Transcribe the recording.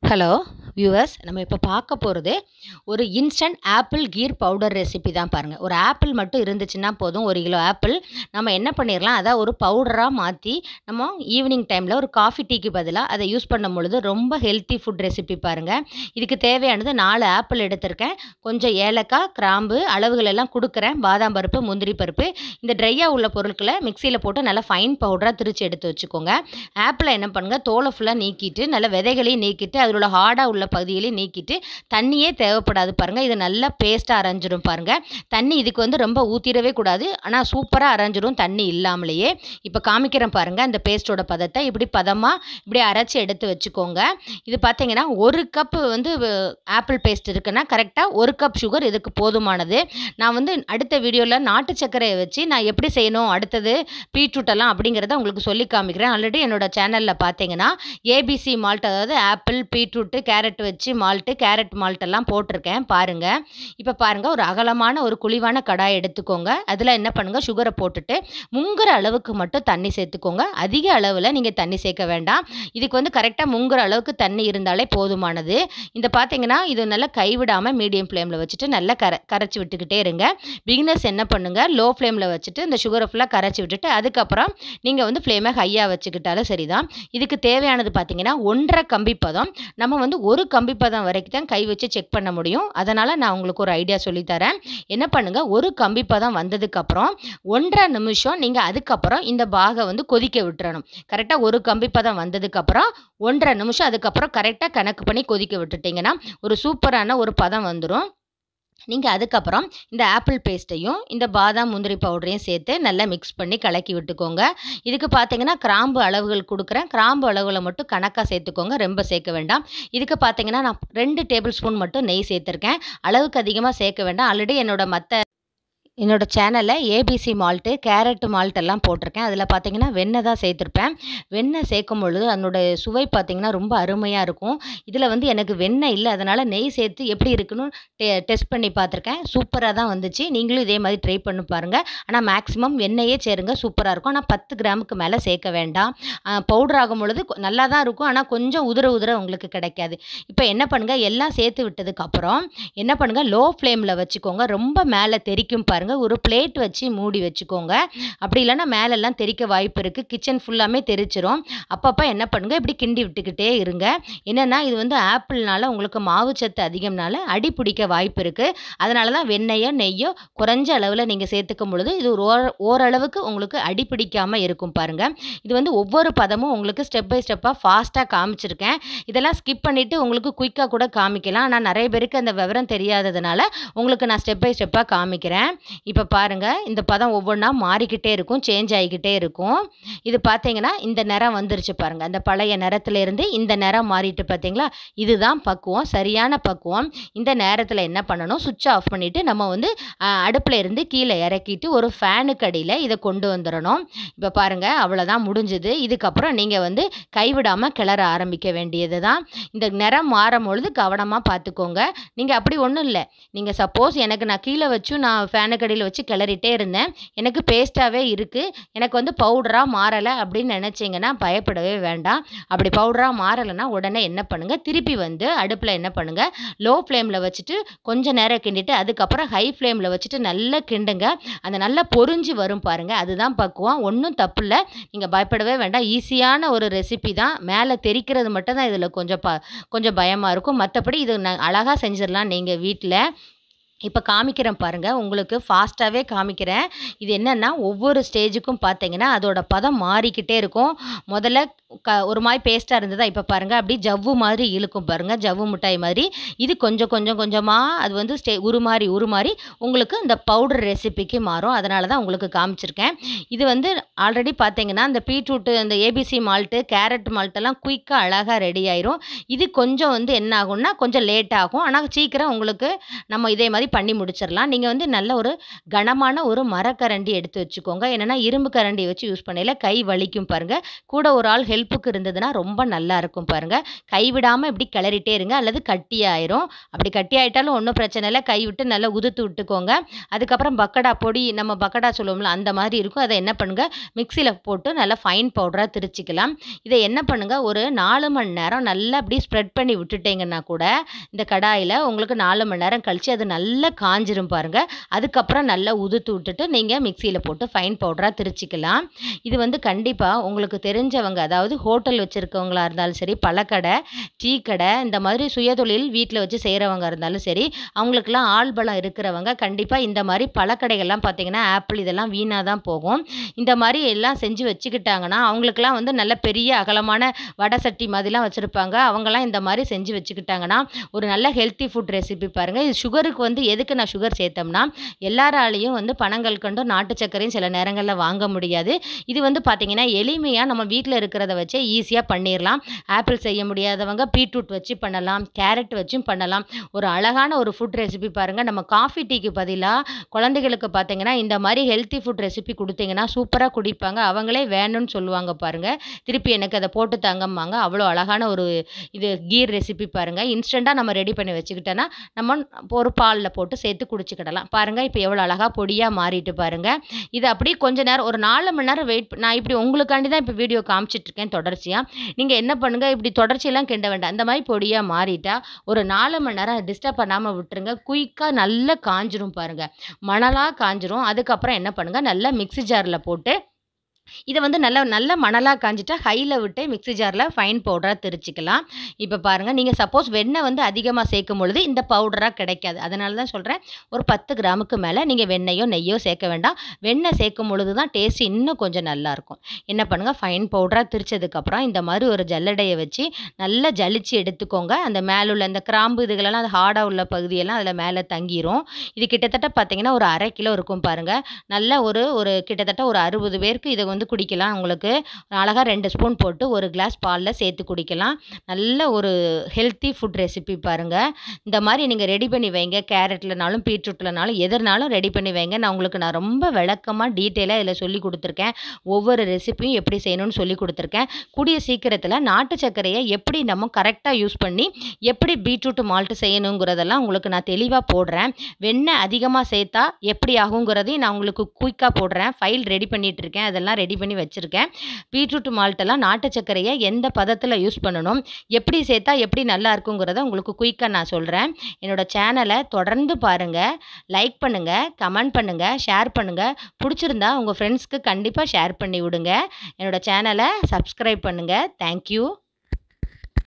hello viewers நம்ம இப்போ பார்க்க போகிறது ஒரு instant apple kheer powder recipe தான் பாருங்கள் ஒரு ஆப்பிள் மட்டும் இருந்துச்சுன்னா போதும் ஒரு கிலோ ஆப்பிள் நம்ம என்ன பண்ணிடலாம் அதை ஒரு பவுடராக மாற்றி நம்ம ஈவினிங் டைமில் ஒரு காஃபி டீக்கு பதிலாக அதை யூஸ் பண்ணும் பொழுது ரொம்ப ஹெல்த்தி ஃபுட் ரெசிபி பாருங்கள் இதுக்கு தேவையானது நாலு ஆப்பிள் எடுத்திருக்கேன் கொஞ்சம் ஏலக்காய் கிராம்பு அளவுகள் எல்லாம் கொடுக்குறேன் பாதாம் பருப்பு முந்திரி பருப்பு இந்த ட்ரையாக உள்ள பொருட்களை மிக்சியில் போட்டு நல்லா ஃபைன் பவுடராக திரிச்சு எடுத்து வச்சுக்கோங்க ஆப்பிளை என்ன பண்ணுங்கள் தோலை ஃபுல்லாக நீக்கிட்டு நல்ல விதைகளையும் நீக்கிட்டு அதில் உள்ள ஹார்டாக உள்ள பகுதிகளையும் நீக்கிட்டு தண்ணியே தேவைப்படாது பாருங்கள் இது நல்லா பேஸ்ட்டாக அரைஞ்சிரும் பாருங்கள் தண்ணி இதுக்கு வந்து ரொம்ப ஊற்றிடவே கூடாது ஆனால் சூப்பராக அரைஞ்சிரும் தண்ணி இல்லாமலேயே இப்போ காமிக்கிறேன் பாருங்கள் இந்த பேஸ்ட்டோட பதத்தை இப்படி பதமாக இப்படி அரைச்சி எடுத்து வச்சுக்கோங்க இது பார்த்தீங்கன்னா ஒரு கப்பு வந்து ஆப்பிள் பேஸ்ட் இருக்குன்னா கரெக்டாக ஒரு கப் சுகர் இதுக்கு போதுமானது நான் வந்து அடுத்த வீடியோவில் நாட்டு சர்க்கரையை வச்சு நான் எப்படி செய்யணும் அடுத்தது பீட்ரூட் எல்லாம் அப்படிங்கிறத உங்களுக்கு சொல்லி காமிக்கிறேன் ஆல்ரெடி என்னோட சேனலில் பார்த்தீங்கன்னா ஏபிசி மால்ட் அதாவது ஆப்பிள் பீட்ரூட்டு கேரட் வச்சு மால்ட்டு கேரட் மால்ட் எல்லாம் போட்டிருக்கேன் பாருங்கள் இப்போ பாருங்கள் ஒரு அகலமான ஒரு குழிவான கடாய் எடுத்துக்கோங்க அதில் என்ன பண்ணுங்கள் சுகரை போட்டுட்டு முங்குற அளவுக்கு மட்டும் தண்ணி சேர்த்துக்கோங்க அதிக அளவில் நீங்கள் தண்ணி சேர்க்க வேண்டாம் இதுக்கு வந்து கரெக்டாக முங்குற அளவுக்கு தண்ணி இருந்தாலே போதுமானது இந்த பார்த்தீங்கன்னா இது நல்லா கைவிடாமல் மீடியம் ஃப்ளேமில் வச்சுட்டு நல்லா கரை கரைச்சி விட்டுக்கிட்டே இருங்க பிகினர்ஸ் என்ன பண்ணுங்கள் லோ ஃப்ளேமில் வச்சுட்டு இந்த சுகரை ஃபுல்லாக கரைச்சி விட்டுட்டு அதுக்கப்புறம் நீங்கள் வந்து ஃப்ளேமை ஹையாக வச்சுக்கிட்டாலும் சரிதான் இதுக்கு தேவையானது பார்த்தீங்கன்னா ஒன்றரை கம்பி பதம் நம்ம வந்து ஒரு கம்பி பதம் வரைக்கும் தான் கை வச்சு செக் பண்ண முடியும் அதனால் நான் உங்களுக்கு ஒரு ஐடியா சொல்லித்தரேன் என்ன பண்ணுங்கள் ஒரு கம்பி பதம் வந்ததுக்கப்புறம் ஒன்றரை நிமிஷம் நீங்கள் அதுக்கப்புறம் இந்த பாகை வந்து கொதிக்க விட்டுறணும் கரெக்டாக ஒரு கம்பி பதம் வந்ததுக்கப்புறம் ஒன்றரை நிமிஷம் அதுக்கப்புறம் கரெக்டாக கணக்கு பண்ணி கொதிக்க விட்டுட்டிங்கன்னா ஒரு சூப்பரான ஒரு பதம் வந்துடும் நீங்கள் அதுக்கப்புறம் இந்த ஆப்பிள் பேஸ்ட்டையும் இந்த பாதாம் முந்திரி பவுடரையும் சேர்த்து நல்லா மிக்ஸ் பண்ணி கலக்கி விட்டுக்கோங்க இதுக்கு பார்த்தீங்கன்னா கிராம்பு அளவுகள் கொடுக்குறேன் கிராம்பு அளவுகளை மட்டும் கணக்காக சேர்த்துக்கோங்க ரொம்ப சேர்க்க வேண்டாம் இதுக்கு பார்த்தீங்கன்னா நான் ரெண்டு டேபிள் ஸ்பூன் மட்டும் நெய் சேர்த்துருக்கேன் அளவுக்கு அதிகமாக சேர்க்க வேண்டாம் ஆல்ரெடி என்னோட மற்ற என்னோடய சேனலில் ஏபிசி மால்ட்டு கேரட் மால்ட் எல்லாம் போட்டிருக்கேன் அதில் பார்த்தீங்கன்னா வெண்ணெய் தான் சேர்த்துருப்பேன் வெண்ணெய் சேர்க்கும் பொழுது அதனோட சுவை பார்த்திங்கன்னா ரொம்ப அருமையாக இருக்கும் இதில் வந்து எனக்கு வெண்ணெய் இல்லை அதனால் நெய் சேர்த்து எப்படி இருக்குன்னு டெ டெஸ்ட் பண்ணி பார்த்துருக்கேன் சூப்பராக தான் வந்துச்சு நீங்களும் இதே மாதிரி ட்ரை பண்ணி பாருங்கள் ஆனால் மேக்ஸிமம் வெண்ணெயே சேருங்க சூப்பராக இருக்கும் ஆனால் பத்து கிராமுக்கு மேலே சேர்க்க வேண்டாம் பவுடர் ஆகும் பொழுது நல்லா தான் இருக்கும் ஆனால் கொஞ்சம் உதிர உதிர உங்களுக்கு கிடைக்காது இப்போ என்ன பண்ணுங்கள் எல்லாம் சேர்த்து விட்டதுக்கப்புறம் என்ன பண்ணுங்கள் லோ ஃப்ளேமில் வச்சுக்கோங்க ரொம்ப மேலே தெரிக்கும் பாருங்கள் பாருங்கள் ஒரு பிளேட் வச்சு மூடி வச்சுக்கோங்க அப்படி இல்லைன்னா மேலெல்லாம் தெறிக்க வாய்ப்பு இருக்குது கிச்சன் ஃபுல்லாமே தெரிச்சிரும் அப்பப்போ என்ன பண்ணுங்கள் இப்படி கிண்டி விட்டுக்கிட்டே இருங்க என்னென்னா இது வந்து ஆப்பிள்னால உங்களுக்கு மாவு சத்து அதிகம்னால அடி பிடிக்க வாய்ப்பு இருக்குது அதனால தான் வெண்ணெயோ நெய்யோ குறைஞ்ச அளவில் நீங்கள் சேர்த்துக்கும் பொழுது இது ஒரு ஓரளவுக்கு உங்களுக்கு அடி பிடிக்காமல் இருக்கும் பாருங்கள் இது வந்து ஒவ்வொரு பதமும் உங்களுக்கு ஸ்டெப் பை ஸ்டெப்பாக ஃபாஸ்ட்டாக காமிச்சிருக்கேன் இதெல்லாம் ஸ்கிப் பண்ணிவிட்டு உங்களுக்கு குயிக்காக கூட காமிக்கலாம் ஆனால் நிறைய பேருக்கு அந்த விவரம் தெரியாததுனால உங்களுக்கு நான் ஸ்டெப் பை ஸ்டெப்பாக காமிக்கிறேன் இப்போ பாருங்கள் இந்த பதம் ஒவ்வொன்றா மாறிக்கிட்டே இருக்கும் சேஞ்ச் ஆகிக்கிட்டே இருக்கும் இது பார்த்தீங்கன்னா இந்த நிறம் வந்துருச்சு பாருங்கள் அந்த பழைய நிறத்துலேருந்து இந்த நிறம் மாறிட்டு பார்த்தீங்களா இதுதான் பக்குவம் சரியான பக்குவம் இந்த நேரத்தில் என்ன பண்ணணும் சுவிட்ச் ஆஃப் பண்ணிவிட்டு நம்ம வந்து அடுப்பில் இருந்து கீழே இறக்கிட்டு ஒரு ஃபேனுக்கு அடியில் இதை கொண்டு வந்துடணும் இப்போ பாருங்கள் அவ்வளோதான் முடிஞ்சுது இதுக்கப்புறம் நீங்கள் வந்து கைவிடாமல் கிளற ஆரம்பிக்க வேண்டியது தான் இந்த நிறம் மாறும் பொழுது கவனமாக பார்த்துக்கோங்க நீங்கள் அப்படி ஒன்றும் இல்லை நீங்கள் சப்போஸ் எனக்கு நான் கீழே வச்சும் நான் ஃபேனுக்கு அடியில் வச்சு கிளறிட்டே இருந்தேன் எனக்கு பேஸ்ட்டாகவே இருக்குது எனக்கு வந்து பவுடராக மாறலை அப்படின்னு நினச்சிங்கன்னா பயப்படவே வேண்டாம் அப்படி பவுடராக மாறலைன்னா உடனே என்ன பண்ணுங்கள் திருப்பி வந்து அடுப்பில் என்ன பண்ணுங்கள் லோ ஃப்ளேமில் வச்சுட்டு கொஞ்சம் நேரம் கிண்டிட்டு அதுக்கப்புறம் ஹை ஃப்ளேமில் வச்சுட்டு நல்லா கிண்டுங்க அந்த நல்லா பொறிஞ்சு வரும் பாருங்கள் அதுதான் பக்குவம் ஒன்றும் தப்பு இல்லை நீங்கள் பயப்படவே வேண்டாம் ஈஸியான ஒரு ரெசிபி தான் மேலே தெரிக்கிறது மட்டும் தான் இதில் கொஞ்சம் ப கொஞ்சம் பயமாக இருக்கும் மற்றபடி இது நான் அழகாக செஞ்சிடலாம் நீங்கள் வீட்டில் இப்போ காமிக்கிறேன் பாருங்கள் உங்களுக்கு ஃபாஸ்ட்டாகவே காமிக்கிறேன் இது என்னென்னா ஒவ்வொரு ஸ்டேஜுக்கும் பார்த்தீங்கன்னா அதோட பதம் மாறிக்கிட்டே இருக்கும் முதல்ல க ஒரு மாதிரி பேஸ்ட்டாக இருந்ததா இப்போ பாருங்கள் அப்படி ஜவ்வு மாதிரி இழுக்கும் பாருங்கள் ஜவ்வு மிட்டாய் மாதிரி இது கொஞ்சம் கொஞ்சம் கொஞ்சமாக அது வந்து ஸ்டே உருமாறி உருமாறி உங்களுக்கு இந்த பவுடர் ரெசிபிக்கு மாறும் அதனால தான் உங்களுக்கு காமிச்சிருக்கேன் இது வந்து ஆல்ரெடி பார்த்தீங்கன்னா இந்த பீட்ரூட்டு இந்த ஏபிசி மால்ட்டு கேரட் மால்ட்டெல்லாம் குயிக்காக அழகாக ரெடி ஆயிரும் இது கொஞ்சம் வந்து என்ன ஆகும்னா கொஞ்சம் லேட் ஆகும் ஆனால் சீக்கிரம் உங்களுக்கு நம்ம இதே மாதிரி பண்ணி முடிச்சிடலாம் நீங்கள் வந்து நல்ல ஒரு கனமான ஒரு மரக்கரண்டி எடுத்து வச்சுக்கோங்க என்னென்னா இரும்பு கரண்டி வச்சு யூஸ் பண்ணையில் கை வலிக்கும் பாருங்கள் கூட ஒரு ஆள் ஹெல்ப்புக்கு இருந்ததுன்னா ரொம்ப நல்லா இருக்கும் பாருங்கள் கைவிடாமல் இப்படி கிளறிட்டே இருங்க அல்லது கட்டி ஆயிரும் அப்படி கட்டி ஆயிட்டாலும் ஒன்றும் பிரச்சனை இல்லை கை விட்டு நல்லா உதுத்து விட்டுக்கோங்க அதுக்கப்புறம் பக்கடா பொடி நம்ம பக்கடா சொல்லுவோம்ல அந்த மாதிரி இருக்கும் அதை என்ன பண்ணுங்கள் மிக்சியில் போட்டு நல்லா ஃபைன் பவுடராக திரிச்சிக்கலாம் இதை என்ன பண்ணுங்கள் ஒரு நாலு மணி நேரம் நல்லா அப்படி ஸ்ப்ரெட் பண்ணி விட்டுட்டீங்கன்னா கூட இந்த கடாயில் உங்களுக்கு நாலு மணி நேரம் கழித்து அது நல்லா காஞ்சிரும் பாருங்கள் அதுக்கப்புறம் நல்லா உதுத்து விட்டுட்டு நீங்கள் மிக்சியில் போட்டு ஃபைன் பவுடராக திரிச்சிக்கலாம் இது வந்து கண்டிப்பாக உங்களுக்கு தெரிஞ்சவங்க அதாவது ஹோட்டல் வச்சுருக்கவங்களா இருந்தாலும் சரி பழக்கடை டீ கடை இந்த மாதிரி சுயதொழில் வீட்டில் வச்சு செய்கிறவங்க இருந்தாலும் சரி அவங்களுக்கெல்லாம் ஆள் பலம் இருக்கிறவங்க கண்டிப்பாக இந்த மாதிரி பழக்கடைகள்லாம் பார்த்தீங்கன்னா ஆப்பிள் இதெல்லாம் வீணாக தான் போகும் இந்த மாதிரி எல்லாம் செஞ்சு வச்சுக்கிட்டாங்கன்னா அவங்களுக்கெல்லாம் வந்து நல்ல பெரிய அகலமான வடை சட்டி மாதிரிலாம் வச்சுருப்பாங்க அவங்கெல்லாம் இந்த மாதிரி செஞ்சு வச்சுக்கிட்டாங்கன்னா ஒரு நல்ல ஹெல்த்தி ஃபுட் ரெசிபி பாருங்கள் இது சுகருக்கு வந்து எதுக்கு நான் சுகர் சேர்த்தோம்னா எல்லாராலையும் வந்து பனங்கள் கண்டும் நாட்டு சர்க்கரையும் சில நேரங்களில் வாங்க முடியாது இது வந்து பார்த்திங்கன்னா எளிமையாக நம்ம வீட்டில் இருக்கிறத வச்சே ஈஸியாக பண்ணிடலாம் ஆப்பிள் செய்ய முடியாதவங்க பீட்ரூட் வச்சு பண்ணலாம் கேரட் வச்சும் பண்ணலாம் ஒரு அழகான ஒரு ஃபுட் ரெசிபி பாருங்கள் நம்ம காஃபி டீக்கு பதிலாக குழந்தைகளுக்கு பார்த்தீங்கன்னா இந்த மாதிரி ஹெல்த்தி ஃபுட் ரெசிபி கொடுத்தீங்கன்னா சூப்பராக குடிப்பாங்க அவங்களே வேணும்னு சொல்லுவாங்க பாருங்கள் திருப்பி எனக்கு அதை போட்டு தாங்கம்பாங்க அவ்வளோ அழகான ஒரு இது கீர் ரெசிபி பாருங்கள் இன்ஸ்டண்ட்டாக நம்ம ரெடி பண்ணி வச்சுக்கிட்டோன்னா நம்ம ஒரு பாலில் போட்டு சேர்த்து குடிச்சிக்கிடலாம் பாருங்கள் இப்போ எவ்வளோ அழகாக பொடியாக மாறிட்டு பாருங்கள் இது அப்படியே கொஞ்ச நேரம் ஒரு நாலு மணி நேரம் வெயிட் நான் இப்படி உங்களுக்காண்டி தான் இப்போ வீடியோ காமிச்சிட்ருக்கேன் தொடர்ச்சியாக நீங்கள் என்ன பண்ணுங்கள் இப்படி தொடர்ச்சியெல்லாம் கிண்ட வேண்டாம் அந்த மாதிரி பொடியாக மாறிட்டா ஒரு நாலு மணி நேரம் டிஸ்டர்ப் பண்ணாமல் விட்டுருங்க குயிக்காக நல்லா காஞ்சிரும் பாருங்கள் மணலாக காஞ்சிரும் அதுக்கப்புறம் என்ன பண்ணுங்கள் நல்லா மிக்ஸி ஜாரில் போட்டு இதை வந்து நல்லா நல்ல மணலாக காஞ்சிட்டா ஹையில் விட்டு மிக்ஸி ஜாரில் ஃபைன் பவுடராக திரிச்சிக்கலாம் இப்போ பாருங்கள் நீங்கள் சப்போஸ் வெண்ணெய் வந்து அதிகமாக சேர்க்கும் பொழுது இந்த பவுடராக கிடைக்காது அதனால தான் சொல்கிறேன் ஒரு பத்து கிராமுக்கு மேலே நீங்கள் வெண்ணெயோ நெய்யோ சேர்க்க வேண்டாம் வெண்ணெய் சேர்க்கும் பொழுது தான் டேஸ்ட் இன்னும் கொஞ்சம் நல்லாயிருக்கும் என்ன பண்ணுங்கள் ஃபைன் பவுடராக திரிச்சதுக்கப்புறம் இந்த மாதிரி ஒரு ஜல்லடையை வச்சு நல்லா ஜலிச்சு எடுத்துக்கோங்க அந்த மேலே உள்ள இந்த கிராம்பு இதுகளெல்லாம் அது ஹார்டாக உள்ள பகுதியெல்லாம் அதில் மேலே தங்கிரும் இது கிட்டத்தட்ட பார்த்தீங்கன்னா ஒரு அரை கிலோ இருக்கும் பாருங்கள் நல்ல ஒரு ஒரு கிட்டத்தட்ட ஒரு அறுபது பேருக்கு இதை வந்து குடிக்கலாம் உங்களுக்கு அழகாக ரெண்டு ஸ்பூன் போட்டு ஒரு கிளாஸ் பாலில் சேர்த்து குடிக்கலாம் நல்ல ஒரு ஹெல்த்தி ஃபுட் ரெசிபி பாருங்கள் இந்த மாதிரி நீங்கள் ரெடி பண்ணி வைங்க கேரட்லனாலும் பீட்ரூட்லனாலும் எதுனாலும் ரெடி பண்ணி வைங்க நான் உங்களுக்கு நான் ரொம்ப விளக்கமாக டீட்டெயிலாக இதில் சொல்லி கொடுத்துருக்கேன் ஒவ்வொரு ரெசிபியும் எப்படி செய்யணும்னு சொல்லி கொடுத்துருக்கேன் கூடிய சீக்கிரத்தில் நாட்டு சர்க்கரையை எப்படி நம்ம கரெக்டாக யூஸ் பண்ணி எப்படி பீட்ரூட் மால்ட்டு செய்யணுங்கிறதெல்லாம் உங்களுக்கு நான் தெளிவாக போடுறேன் வெண்ணெய் அதிகமாக சேர்த்தா எப்படி ஆகுங்கிறதையும் நான் உங்களுக்கு குயிக்காக போடுறேன் ஃபைல் ரெடி பண்ணிட்டு இருக்கேன் அதெல்லாம் ரெடி பண்ணி வச்சுருக்கேன் பீட்ரூட் மால்ட்டெல்லாம் நாட்டு சர்க்கரையை எந்த பதத்தில் யூஸ் பண்ணணும் எப்படி சேர்த்தா எப்படி நல்லா இருக்குங்கிறத உங்களுக்கு குயிக்காக நான் சொல்கிறேன் என்னோடய சேனலை தொடர்ந்து பாருங்கள் லைக் பண்ணுங்கள் கமெண்ட் பண்ணுங்கள் ஷேர் பண்ணுங்கள் பிடிச்சிருந்தா உங்கள் ஃப்ரெண்ட்ஸ்க்கு கண்டிப்பாக ஷேர் பண்ணி விடுங்க என்னோடய சேனலை சப்ஸ்கிரைப் பண்ணுங்கள் தேங்க்யூ